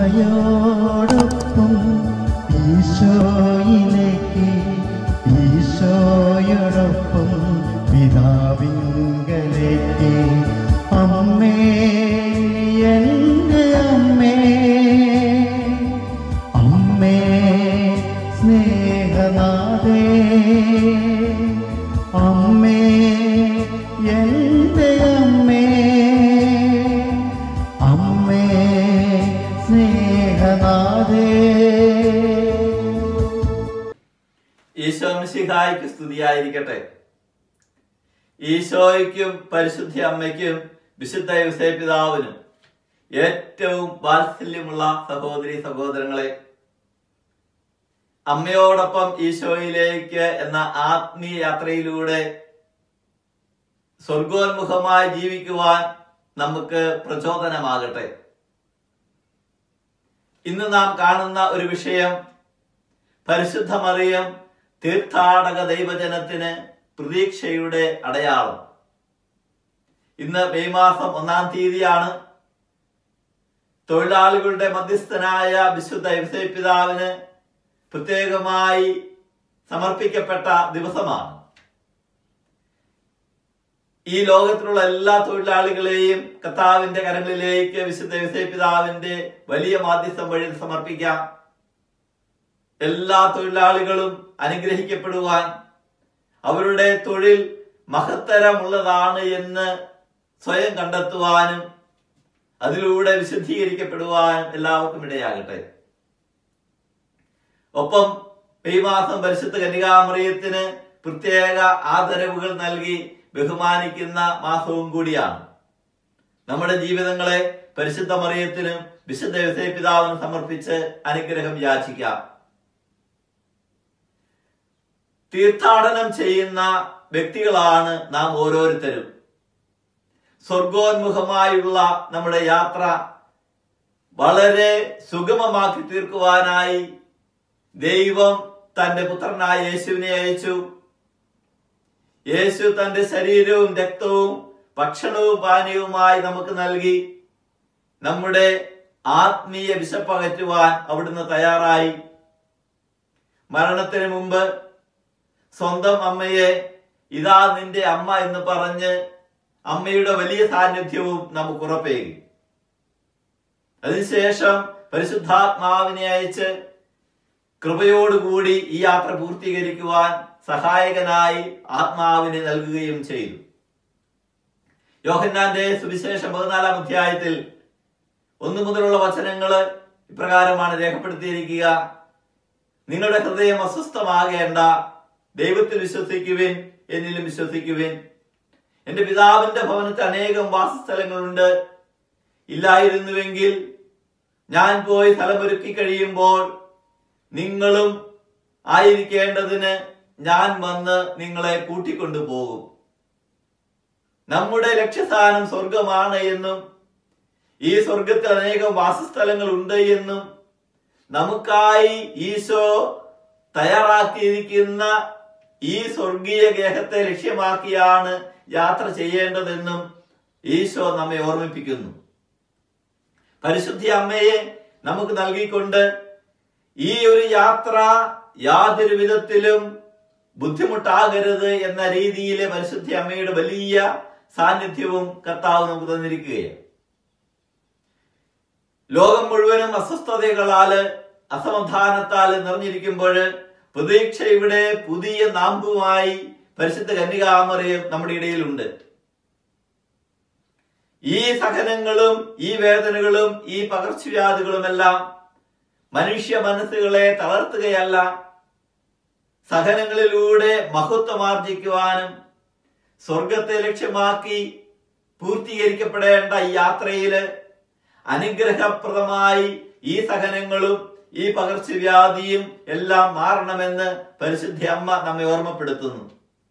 അമ്മയോടൊപ്പം ഈശോയിലേക്ക് ഈശോയോടൊപ്പം പിതാവിങ്കലേക്ക് അമ്മേ എൻ്റെ അമ്മേ അമ്മേ സ്നേഹനാഥേ അമ്മേ എൻ്റെ അമ്മേ അമ്മേ സ്നേഹനാഥേ ഈശോ മിശിഹായ്ക്ക് സ്തുതിയായിരിക്കട്ടെ ഈശോയ്ക്കും പരിശുദ്ധ അമ്മയ്ക്കും വിശുദ്ധ യുസേ പിതാവിനും ഏറ്റവും വാത്സല്യമുള്ള സഹോദരി സഹോദരങ്ങളെ അമ്മയോടൊപ്പം ഈശോയിലേക്ക് എന്ന ആത്മീയ യാത്രയിലൂടെ സ്വർഗോന്മുഖമായി ജീവിക്കുവാൻ നമുക്ക് പ്രചോദനമാകട്ടെ ഇന്ന് നാം കാണുന്ന ഒരു വിഷയം പരിശുദ്ധ മറിയം തീർത്ഥാടക ദൈവജനത്തിന് പ്രതീക്ഷയുടെ അടയാളം ഇന്ന് മെയ് മാസം ഒന്നാം തീയതിയാണ് തൊഴിലാളികളുടെ മധ്യസ്ഥനായ വിശുദ്ധ യവസേ പിതാവിന് പ്രത്യേകമായി സമർപ്പിക്കപ്പെട്ട ദിവസമാണ് ഈ ലോകത്തിലുള്ള എല്ലാ തൊഴിലാളികളെയും കർത്താവിന്റെ കരങ്ങളിലേക്ക് വിശുദ്ധ യവസേ പിതാവിന്റെ വലിയ മാധ്യസ്ഥം വഴി സമർപ്പിക്കാം എല്ലാ തൊഴിലാളികളും അനുഗ്രഹിക്കപ്പെടുവാൻ അവരുടെ തൊഴിൽ മഹത്തരമുള്ളതാണ് എന്ന് സ്വയം കണ്ടെത്തുവാനും അതിലൂടെ വിശുദ്ധീകരിക്കപ്പെടുവാനും എല്ലാവർക്കും ഇടയാകട്ടെ ഒപ്പം മെയ് മാസം പരിശുദ്ധ കന്യകാമറിയത്തിന് പ്രത്യേക ആദരവുകൾ നൽകി ബഹുമാനിക്കുന്ന മാസവും കൂടിയാണ് നമ്മുടെ ജീവിതങ്ങളെ പരിശുദ്ധ മറിയത്തിനും വിശുദ്ധ യോസേപ്പ് പിതാവിനും സമർപ്പിച്ച് അനുഗ്രഹം യാചിക്കാം തീർത്ഥാടനം ചെയ്യുന്ന വ്യക്തികളാണ് നാം ഓരോരുത്തരും സ്വർഗോന്മുഖമായുള്ള നമ്മുടെ യാത്ര വളരെ സുഗമമാക്കി തീർക്കുവാനായി ദൈവം തന്റെ പുത്രനായ യേശുവിനെ അയച്ചു യേശു തന്റെ ശരീരവും രക്തവും ഭക്ഷണവും പാനീയവുമായി നമുക്ക് നൽകി നമ്മുടെ ആത്മീയ വിശപ്പകറ്റുവാൻ അവിടുന്ന് തയ്യാറായി മരണത്തിന് മുമ്പ് സ്വന്തം അമ്മയെ ഇതാ നിന്റെ അമ്മ എന്ന് പറഞ്ഞ് അമ്മയുടെ വലിയ സാന്നിധ്യവും നമുക്ക് ഉറപ്പേകി അതിനുശേഷം പരിശുദ്ധാത്മാവിനെ അയച്ച് കൃപയോടുകൂടി ഈ യാത്ര പൂർത്തീകരിക്കുവാൻ സഹായകനായി ആത്മാവിനെ നൽകുകയും ചെയ്തു യോഹന്നാന്റെ സുവിശേഷം പതിനാലാം അധ്യായത്തിൽ ഒന്നു മുതലുള്ള വചനങ്ങള് ഇപ്രകാരമാണ് രേഖപ്പെടുത്തിയിരിക്കുക നിങ്ങളുടെ ഹൃദയം അസ്വസ്ഥമാകേണ്ട ദൈവത്തിൽ വിശ്വസിക്കുവിൻ എന്നിലും വിശ്വസിക്കുവിൻ എന്റെ പിതാവിന്റെ ഭവനത്തിൽ അനേകം വാസസ്ഥലങ്ങളുണ്ട് ഇല്ലായിരുന്നുവെങ്കിൽ ഞാൻ പോയി സ്ഥലമൊരുക്കി കഴിയുമ്പോൾ നിങ്ങളും ആയിരിക്കേണ്ടതിന് ഞാൻ വന്ന് നിങ്ങളെ കൂട്ടിക്കൊണ്ടു പോകും നമ്മുടെ ലക്ഷ്യസ്ഥാനം സ്വർഗമാണ് എന്നും ഈ സ്വർഗത്തിൽ അനേകം വാസസ്ഥലങ്ങൾ ഉണ്ട് എന്നും നമുക്കായി ഈശോ തയ്യാറാക്കിയിരിക്കുന്ന ഈ സ്വർഗീയ ഗേഹത്തെ ലക്ഷ്യമാക്കിയാണ് യാത്ര ചെയ്യേണ്ടതെന്നും ഈശോ നമ്മെ ഓർമ്മിപ്പിക്കുന്നു പരിശുദ്ധി അമ്മയെ നമുക്ക് നൽകിക്കൊണ്ട് ഈ ഒരു യാത്ര യാതൊരു വിധത്തിലും ബുദ്ധിമുട്ടാകരുത് എന്ന രീതിയിലെ പരിശുദ്ധി അമ്മയുടെ വലിയ സാന്നിധ്യവും കർത്താവ് നമുക്ക് തന്നിരിക്കുകയാണ് ലോകം മുഴുവനും അസ്വസ്ഥതകളാല് അസമാധാനത്താല് നിറഞ്ഞിരിക്കുമ്പോൾ പ്രതീക്ഷയുടെ പുതിയ നാമ്പുമായി പരിശുദ്ധ കന്യകാമറിയം നമ്മുടെ ഇടയിലുണ്ട് ഈ സഹനങ്ങളും ഈ വേദനകളും ഈ പകർച്ചവ്യാധികളുമെല്ലാം മനുഷ്യ മനസ്സുകളെ തളർത്തുകയല്ല സഹനങ്ങളിലൂടെ മഹത്വമാർജിക്കുവാനും സ്വർഗത്തെ ലക്ഷ്യമാക്കി പൂർത്തീകരിക്കപ്പെടേണ്ട ഈ യാത്രയില് അനുഗ്രഹപ്രദമായി ഈ സഹനങ്ങളും ഈ പകർച്ചവ്യാധിയും എല്ലാം മാറണമെന്ന് പരിശുദ്ധ അമ്മ നമ്മെ ഓർമ്മപ്പെടുത്തുന്നു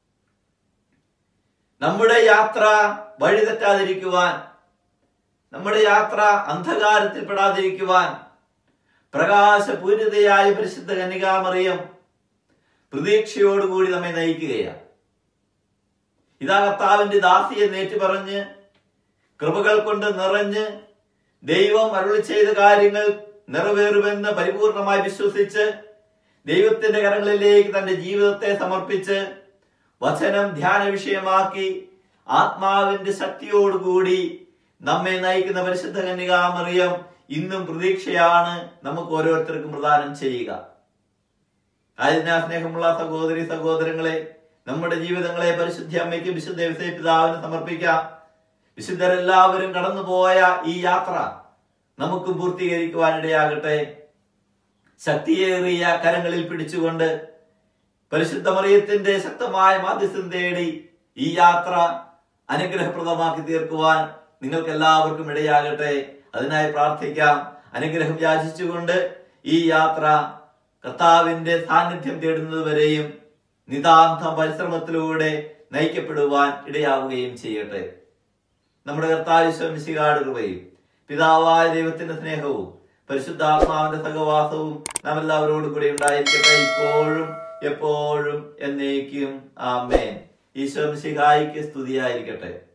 നമ്മുടെ യാത്ര വഴിതെറ്റാതിരിക്കുവാൻ നമ്മുടെ യാത്ര അന്ധകാരത്തിൽപ്പെടാതിരിക്കുവാൻ പ്രകാശപൂരിതയായ പരിശുദ്ധ കന്യകാമറിയം പ്രതീക്ഷയോടുകൂടി നമ്മെ നയിക്കുകയാണ് ഇതാ കർത്താവിന്റെ ദാസിയെ നേറ്റു പറഞ്ഞ് കൃപകൾ കൊണ്ട് നിറഞ്ഞ് ദൈവം അരുളി ചെയ്ത കാര്യങ്ങൾ നിറവേറുമെന്ന് പരിപൂർണമായി വിശ്വസിച്ച് ദൈവത്തിന്റെ കരങ്ങളിലേക്ക് തന്റെ ജീവിതത്തെ സമർപ്പിച്ച് വചനം ധ്യാന വിഷയമാക്കി ആത്മാവിന്റെ ശക്തിയോടുകൂടി നമ്മെ നയിക്കുന്ന പരിശുദ്ധ കന്യകാമറിയം ഇന്നും പ്രതീക്ഷയാണ് നമുക്ക് ഓരോരുത്തർക്കും പ്രദാനം ചെയ്യുക ആയതിനാ സ്നേഹമുള്ള സഹോദരി സഹോദരങ്ങളെ നമ്മുടെ ജീവിതങ്ങളെ പരിശുദ്ധ അമ്മയ്ക്ക് വിശുദ്ധ വിസയ പിതാവിന് സമർപ്പിക്കാം വിശുദ്ധരെല്ലാവരും കടന്നുപോയ ഈ യാത്ര നമുക്ക് പൂർത്തീകരിക്കുവാനിടയാകട്ടെ ശക്തിയേറിയ കരങ്ങളിൽ പിടിച്ചുകൊണ്ട് പരിശുദ്ധ മറിയത്തിന്റെ ശക്തമായ മാധ്യസ്ഥം തേടി ഈ യാത്ര അനുഗ്രഹപ്രദമാക്കി തീർക്കുവാൻ നിങ്ങൾക്ക് എല്ലാവർക്കും ഇടയാകട്ടെ അതിനായി പ്രാർത്ഥിക്കാം അനുഗ്രഹം യാചിച്ചുകൊണ്ട് ഈ യാത്ര കർത്താവിന്റെ സാന്നിധ്യം തേടുന്നത് വരെയും നിതാന്ത പരിശ്രമത്തിലൂടെ നയിക്കപ്പെടുവാൻ ഇടയാവുകയും ചെയ്യട്ടെ നമ്മുടെ കർത്താവിശ്വമിശികാട് കൃപയും പിതാവായ ദൈവത്തിന്റെ സ്നേഹവും പരിശുദ്ധാത്മാവിന്റെ സഹവാസവും നാം എല്ലാവരോടും കൂടി ഉണ്ടായിരിക്കട്ടെ ഇപ്പോഴും എപ്പോഴും എന്നേക്കും ആമേൻ ഈശ്വരം ശിഹായിക്ക് സ്തുതിയായിരിക്കട്ടെ